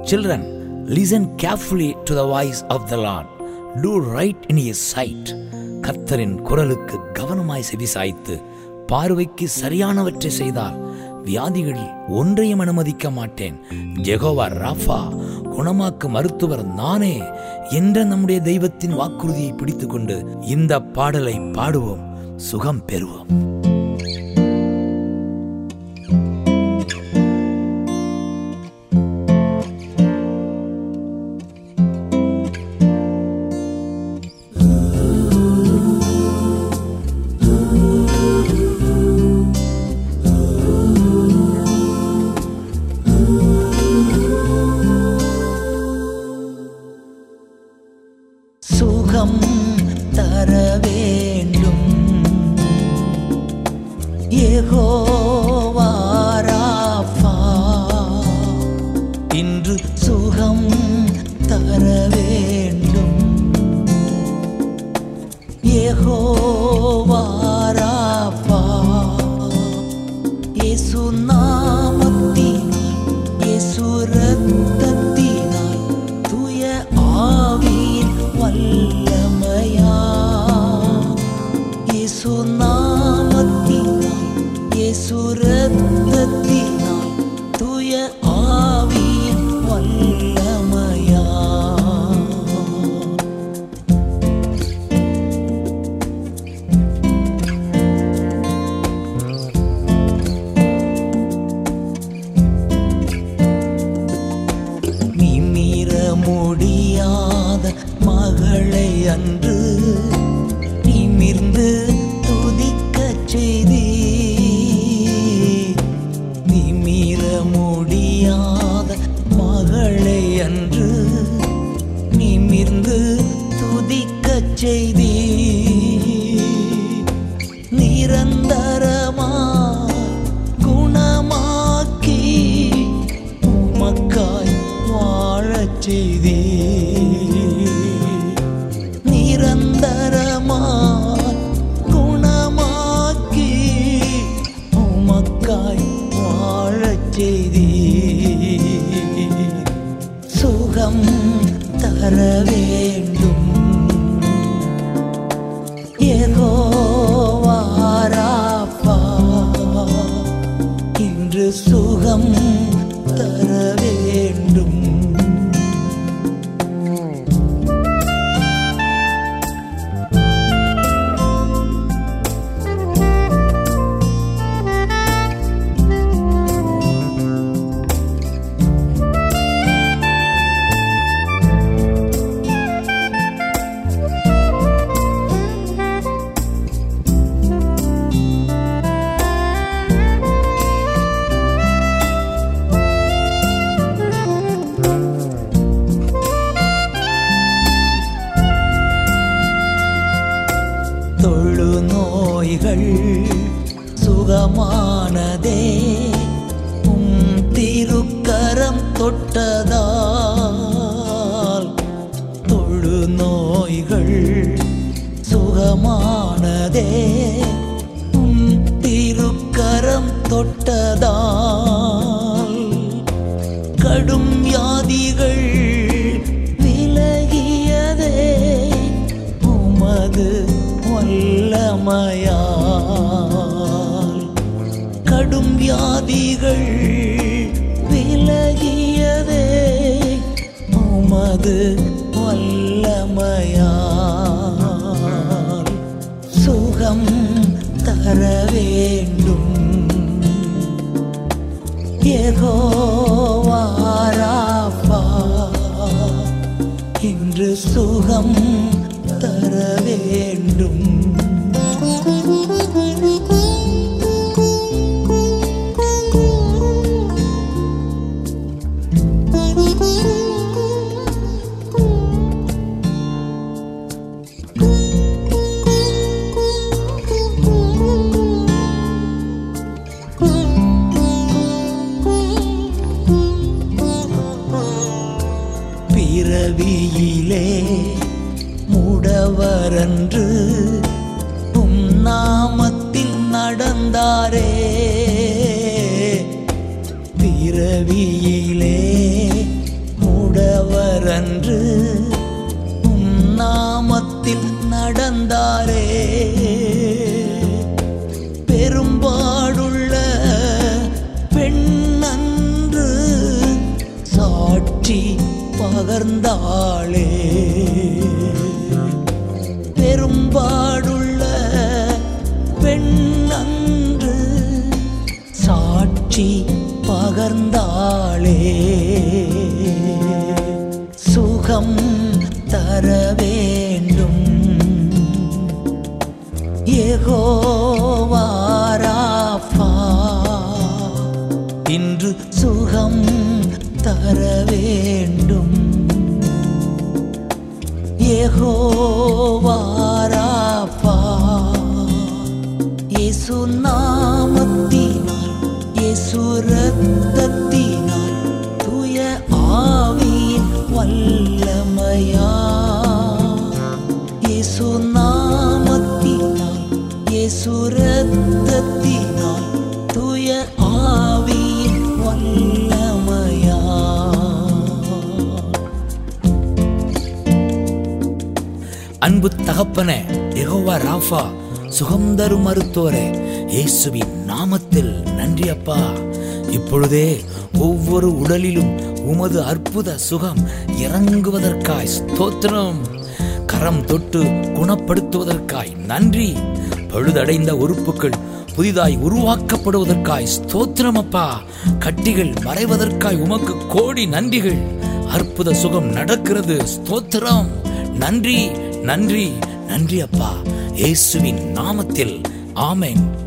children listen carefully to the voice of the lord do right in his sight கர்த்தரின் குரலுக்கு கவனமாய் செவிசாய்த்து பார்வைக்கு சரியானவற்றை செய்தால் வியாதிகளில் ஒன்றையும் அனுமதிக்க மாட்டேன் ஜெகோவா ராஃபா குணமாக்கு மருத்துவர் நானே என்ற நம்முடைய தெய்வத்தின் வாக்குறுதியை பிடித்துக்கொண்டு இந்த பாடலை பாடுவோம் சுகம் பெறுவோம் சுகம் தர வேண்டும் யெகோவாராஃபா இன்று சுகம் தர வேண்டும் யெகோவாராஃபா இயேசு நாமத்தினால் இயேசு ரத்தத்தினால் தூய ஆவியின் வல்லமையா இயேசு நாமத்தினால் இயேசு ரத்தத்தினால் தூய ஆவியின் வல்லமையா நிமிர முடியாத மகளை அன்று நிமிர்ந்து துதிக்கச் செய்தி நிமிர முடியாத மகளை அன்று நிமிர்ந்து துதிக்கச் செய்தி நிரந்தரமாய் குணமாக்கி உமக்காய் வாழச் செய்தே நிரந்தரமாய் குணமாக்கி உமக்காய் வாழச் செய்தே சுகம் தர வேண்டும் யெகோவாராப்பா இன்று சுகம் தர வேண்டும் தொழு நோய்கள் சுகமானதே உம் திருக்கரம் தொட்டதால் தொழு நோய்கள் சுகமானதே உம் திருக்கரம் தொட்டதால் கடும் வியாதிகள் விலகியதே உமது வல்லமையால் கடும் வியாதிகள் விலகியதே உமது வல்லமையால் சுகம் தர வேண்டும் யெகோவாராப்பா இன்று சுகம் தர வேண்டும் பிறவியிலே முடவரன்று உம் நாமத்தில் நடந்தாரே பிறவியிலே அன்று உம் நாமத்தில் நடந்தாரே பெரும்பாடுள்ள பெண் அன்று சாட்சி பகர்ந்தாளே பெரும்பாடுள்ள பெண் அன்று சாட்சி பகர்ந்தாளே சுகம் தர வேண்டும் யெகோவாராஃபா இன்று சுகம் தர வேண்டும் யெகோவாராஃபா இயேசு நாமத்தினால் இயேசு ரத்தத்தினால் தூய ஆவியின் வல்லமையா இயேசு நாமத்தினால் இயேசு ரத்தத்தினால் தூய ஆவியின் வல்லமையா அன்பு தகப்பனே யெகோவா ராஃபா சுகம் தரும் மருத்துவரே இயேசுவின் நாமத்தில் நன்றி அப்பா இப்பொழுதே ஒவ்வொரு உடலிலும் உமது அற்புத சுகம் இறங்குவதற்காய் ஸ்தோத்திரம் கரம் தொட்டு குணப்படுத்துவதற்காய் நன்றி பழுதடைந்த உறுப்புகள் புதிதாய் உருவாக்கப்படுவதற்காய் ஸ்தோத்திரம் அப்பா கட்டிகள் மறைவதற்காய் உமக்கு கோடி நன்றிகள் அற்புத சுகம் நடக்கிறது ஸ்தோத்திரம் நன்றி நன்றி நன்றி அப்பா இயேசுவின் நாமத்தில் ஆமென்